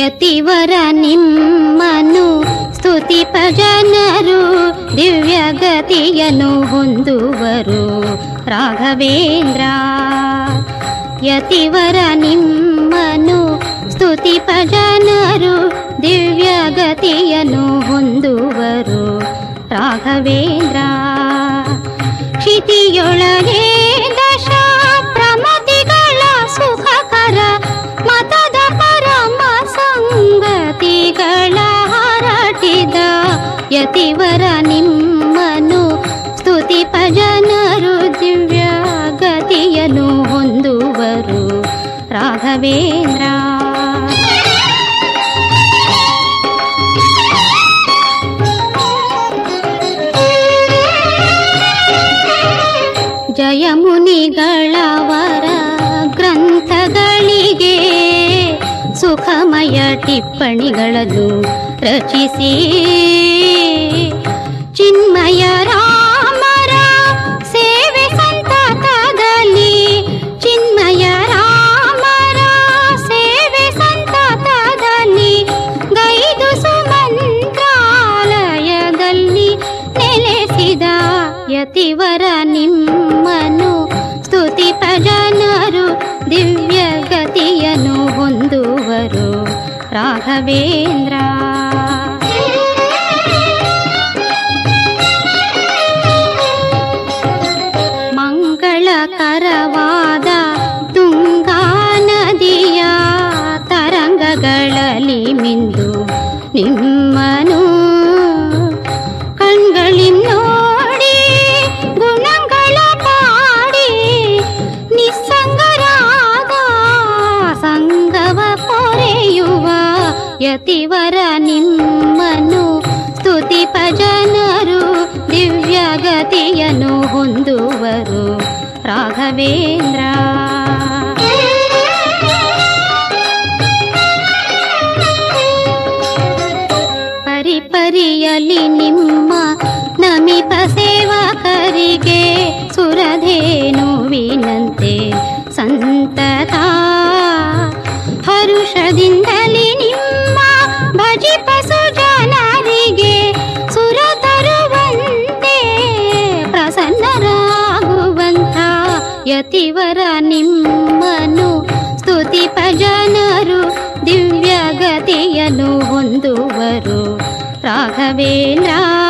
ಯತಿವರ ನಿಮ್ಮನು ಸ್ತುತಿಪ ಜನರು ದಿವ್ಯ ಗತಿಯನ್ನು ಹೊಂದುವರು ರಾಘವೇಂದ್ರ ಯತಿವರ ನಿಮ್ಮನು ಸ್ತುತಿಪ ಜನರು ದಿವ್ಯ ಗತಿಯನ್ನು ಹೊಂದುವರು ರಾಘವೇಂದ್ರ ಕ್ಷಿತಿಯೊಳಗೆ ದಶ ಪ್ರಮತಿಗಳ ಸುಖಕರ ಮತದ ಪರಮ ಸಂಗತಿಗಳ ಹರಟಿದ ಯತಿವರ ನಿಮ್ಮನು ಸ್ತುತಿಪ ಜನರು ದಿವ್ಯ ಗತಿಯನ್ನು ಹೊಂದುವರು ರಾಘವೇಂದ್ರ ಜಯಮುನಿಗಳವರ ಗ್ರಂಥಗಳಿಗೆ ಸುಖಮಯ ಟಿಪ್ಪಣಿಗಳನ್ನು ರಚಿಸಿ ಚಿನ್ಮಯ ರಾಮರ ಸೇವೆ ಸಂತತದಲ್ಲಿ ಚಿನ್ಮಯ ರಾಮರ ಸೇವೆ ಸಂತತದಲ್ಲಿ ಗೈದು ಸುಮಂತ್ರಾಲಯದಲ್ಲಿ ನೆಲೆಸಿದ ಯತಿವರ ನಿಮ್ಮನು ಸ್ತುತಿಪ ಜನರು ದಿವ್ಯ ಗತಿಯನ್ನು ಹೊಂದುವರು ರಾಘವೇಂದ್ರ ಮಂಗಳಕರವಾದ ತುಂಗಾ ನದಿಯ ತರಂಗಗಳಲ್ಲಿ ಮಿಂದು ನಿಮ್ಮನು ಕಣ್ಗಳಿನ್ನೋಡಿ ಗುಣಗಳ ಪಾಡಿ ನಿಸ್ಸಂಗರಾದ ಸಂಗವ ಪೊರೆಯುವ ಯತಿವರ ನಿಮ್ಮನು ಸ್ತುತಿಪ ಜನರು ದಿವ್ಯ ಗತಿಯನ್ನು ಹೊಂದುವರು ರಾಘವೇಂದ್ರ ಪರಿಪರಿಯಲಿ ನಿಮ್ಮ ನಮಿಪ ಸೇವಕರಿಗೆ ಸುರಧೇನುವಿನಂತೆ ಸಂತತ ಹರುಷದಿಂದಲಿ ನಿಮ್ಮ ಭಜಿಪ ಸುಜನರಿಗೆ ಸುರ ತರುವಂತೆ ಪ್ರಸನ್ನರಾಗುವಂತ ಯತಿವರ ನಿಮ್ಮನು ಸ್ತುತಿಪ ಜನರು ದಿವ್ಯ ಗತಿಯನ್ನು ಹೊಂದುವರು ರಾಘವೇಂದ್ರ